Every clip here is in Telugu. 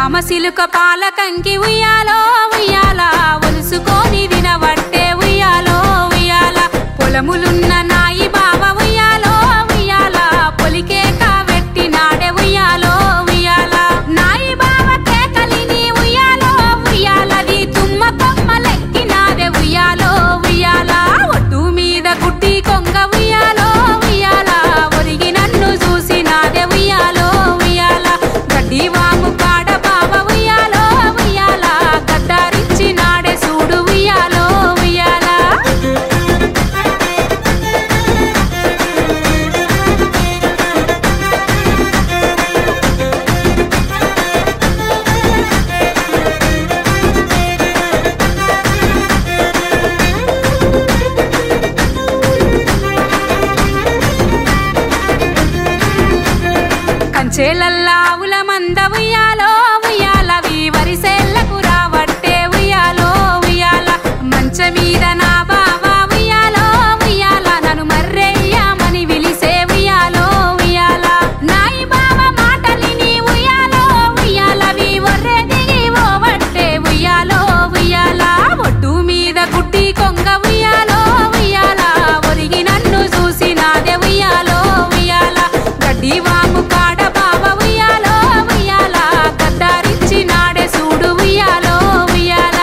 రామశిలుక పాలకంకి ఉయ్యాలో ఉయ్యాల ఒలుసుకొని దినవట్టే ఉయ్యాలో ఉయ్యాల పొలములున్న నాయి బావ ఉయ్యాలో ఉయ్యాల పొలికే కావెట్టి నాడే ఉయ్యాలో ఉయ్యాల నాయి బావ కేకలిని ఉయ్యాలో ఉయ్యాలది తుమ్మ కొమ్మలెక్కినాదే ఉయ్యాలో ఉయ్యాల ఒట్టు మీద గుడ్డి కొంగ ఉయ్యాలో ఉయ్యాల ఒరిగి నన్ను చూసి నాదే ఉయ్యాలో ఉయ్యాల గడ్డి వాము కాడ బావ ఉయ్యాలో ఉయ్యాల గద్దారిచ్చి నాడే సూడు ఉయ్యాలో ఉయ్యాల కంచేలల్లా ఆవుల మంద ఉయ్యాలో ఉయ్యాలవి వరిసేళ్లకు రావట్టే ఉయ్యాలో ఉయ్యాల మంచ మీద నా బావ ఉయ్యాలో ఉయ్యాల నన్ను మర్రెయ్యామని విలిసే ఉయ్యాలో ఉయ్యాల నాయి బావ మాటలిని ఉయ్యాలో ఉయ్యాలవి ఒర్రె దిగి ఓవట్టే ఉయ్యాలో ఉయ్యాల ఒడ్డు మీద గుడ్డి కొంగ ఉయ్యాలో ఉయ్యాల ఒరిగి నన్ను చూసి నాదే ఉయ్యాలో ఉయ్యాల గడ్డి వాము కాడ బావ ఉయ్యాలో ఉయ్యాల గద్దారిచ్చి నాడే సూడు ఉయ్యాలో ఉయ్యాల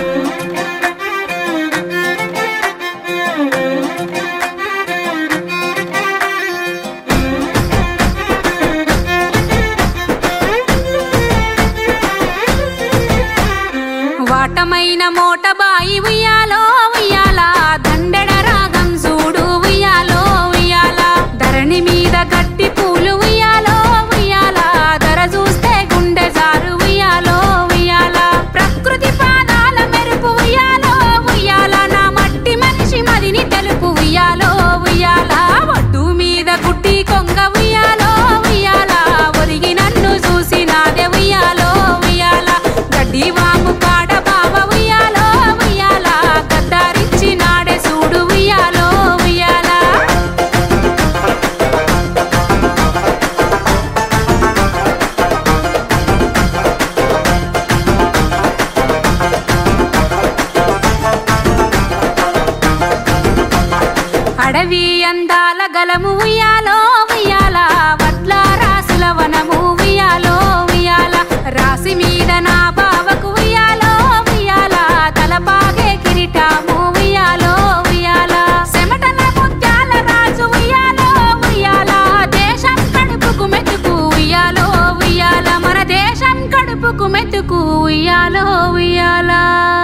వాటమైన మోట బాయి ఉయ్యాలో ఉయ్యాల దండెడ రాగం చూడు ఉయ్యాలో ఉయ్యాల ధరణి మీద గట్టి పూలు ఉయ్యాలో ఉయ్యాల ధర చూస్తే గుండె జారు ఉయ్యాలో ఉయ్యాల ప్రకృతి పాదాల మెరుపు ఉయ్యాలో ఉయ్యాల నా మట్టి మనిషి మదిని తెలుపు ఉయ్యాలో ఉయ్యాల ఒడ్డు మీద గుడ్డి కొంగ ఉయ్యాలో ఉయ్యాల ఒరిగి నన్ను చూసి నాదే ఉయ్యాలో ఉయ్యాల గడ్డి వాము కాడ బావ ఉయ్యాలో ఉయ్యాల గద్దారిచ్చి నాడే సూడు ఉయ్యాలో ఉయ్యాల అడవి అందాల గలము ఉయ్యాలో ఉయ్యాల వడ్ల రాసుల వనము ఉయ్యాలో ఉయ్యాల రాసి మీద నా బావకు ఉయ్యాలో ఉయ్యాల తలపాగే కిరీటము ఉయ్యాలో ఉయ్యాల చెమటల ముత్యాల రాజు ఉయ్యాలో ఉయ్యాల దేశం కడుపుకు మెతుకు ఉయ్యాలో ఉయ్యాల మన దేశం కడుపుకు మెతుకు ఉయ్యాలో ఉయ్యాల